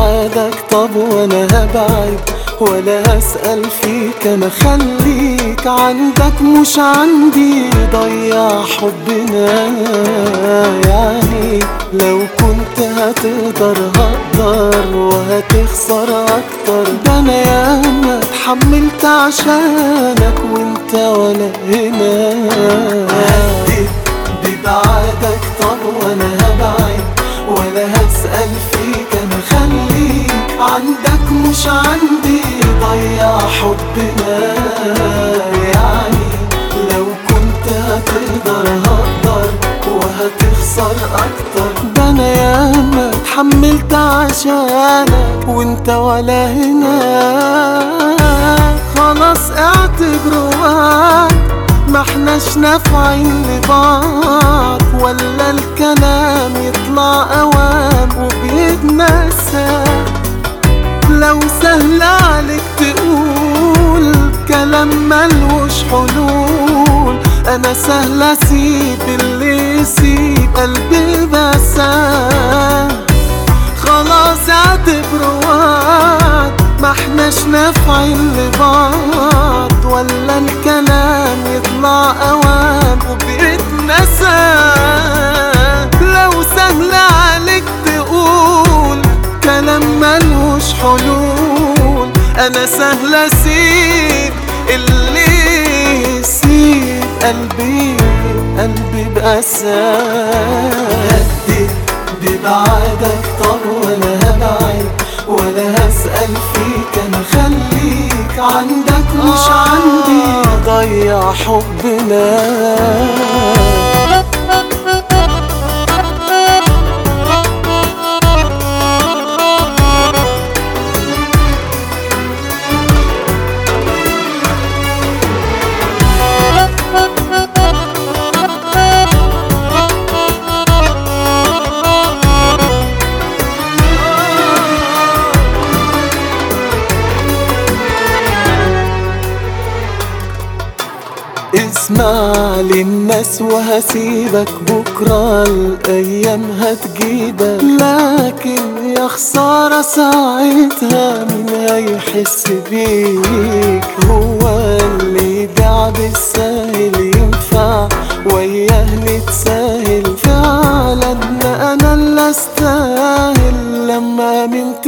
ببعادك طب وانا هبعد ولا هسأل فيك انا خليك عندك مش عندي ضيع حبنا يعني لو كنت هتقدر هقدر وهتخسر اكتر ده انا ياما اتحملت عشانك وانت ولا هنا هديت ببعادك طب وانا هبعد ولا هسأل فيك انا خليك عندك مش عندي ضيع حبنا يعني لو كنت هتقدر هقدر وهتخسر اكتر ده انا ياما اتحملت عشانك وانت ولا هنا خلاص اعتبره وقت ما احناش نافعين لبعض ولا الكلام يطلع اوام وبيتنسى لو سهل عليك تقول كلام ملوش حلول انا سهل اسيب اللي يسيب قلبي بساه خلاص اعتبره وعد ما احناش نافعين لبعض ولا الكلام يطلع اوام وبيتنسى لو سهل عليك تقول كلام ملوش حلول انا سهل اسيب اللي يسيب قلبي قلبي بأساه هديت ببعادك طب ولا هبعد ولا هسأل فيك انا خليك عندك مش عندي ضيع حبنا اسمع للناس وهسيبك بكرة الأيام هتجيبك لكن يا خسارة ساعتها مين هيحس بيك هو اللي يبيع بالساهل ينفع وياه نتساهل فعلا أنا اللي أستاهل لما آمنت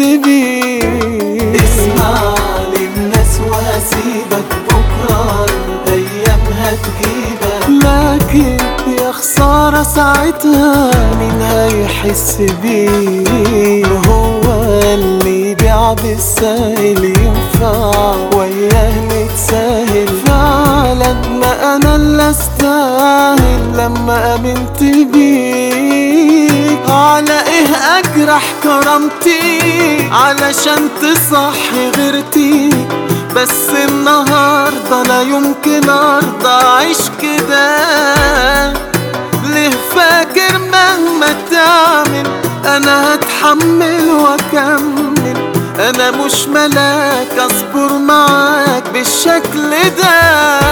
بيك اسمع للناس وهسيبك بكرة الأيام هتجيبك لكن يا خسارة ساعتها مين هيحس بيه هو اللي يبيع بالساهل ينفع وياه نتساهل فعلا ما أنا اللي أستاهل لما آمنت بيك على إيه أجرح كرامتي علشان تصحي غيرتي بس النهاردة لا يمكن أرضى أعيش كده ليه فاكر مهما تعمل أنا هتحمل وأكمل أنا مش ملاك أصبر معاك بالشكل ده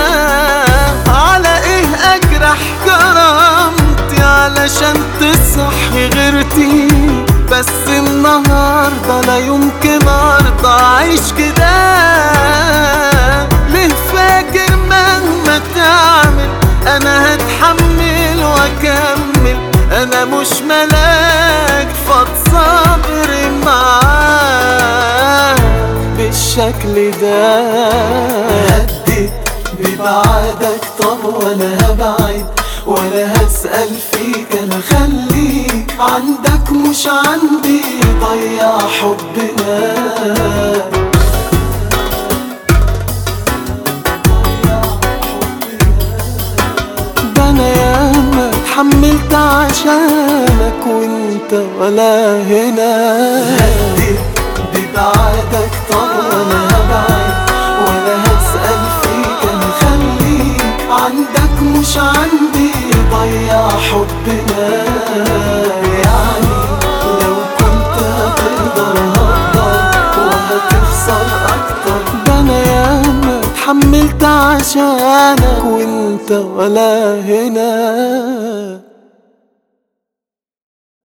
على إيه أجرح كرامتي علشان تصحي غيرتي بس النهاردة لا يمكن أرضى أعيش كده ليه فاكر مهما تعمل أنا هتحمل وأكمل أنا مش ملاك فاض صبري معاك بالشكل ده هديت ببعادك طب ولا هبعد ولا هسأل فيك أنا خليك عندك مش عندي ضيع حبنا ده أنا ياما اتحملت عشانك وانت ولا هنا هديت ببعادك طب ولا هبعد ولا هسأل فيك أنا خليك عندك مش عندي ضيع حبنا يعني لو كنت هتقدر هقدر وهتخسر أكتر ده أنا ياما اتحملت عشانك وانت ولا هنا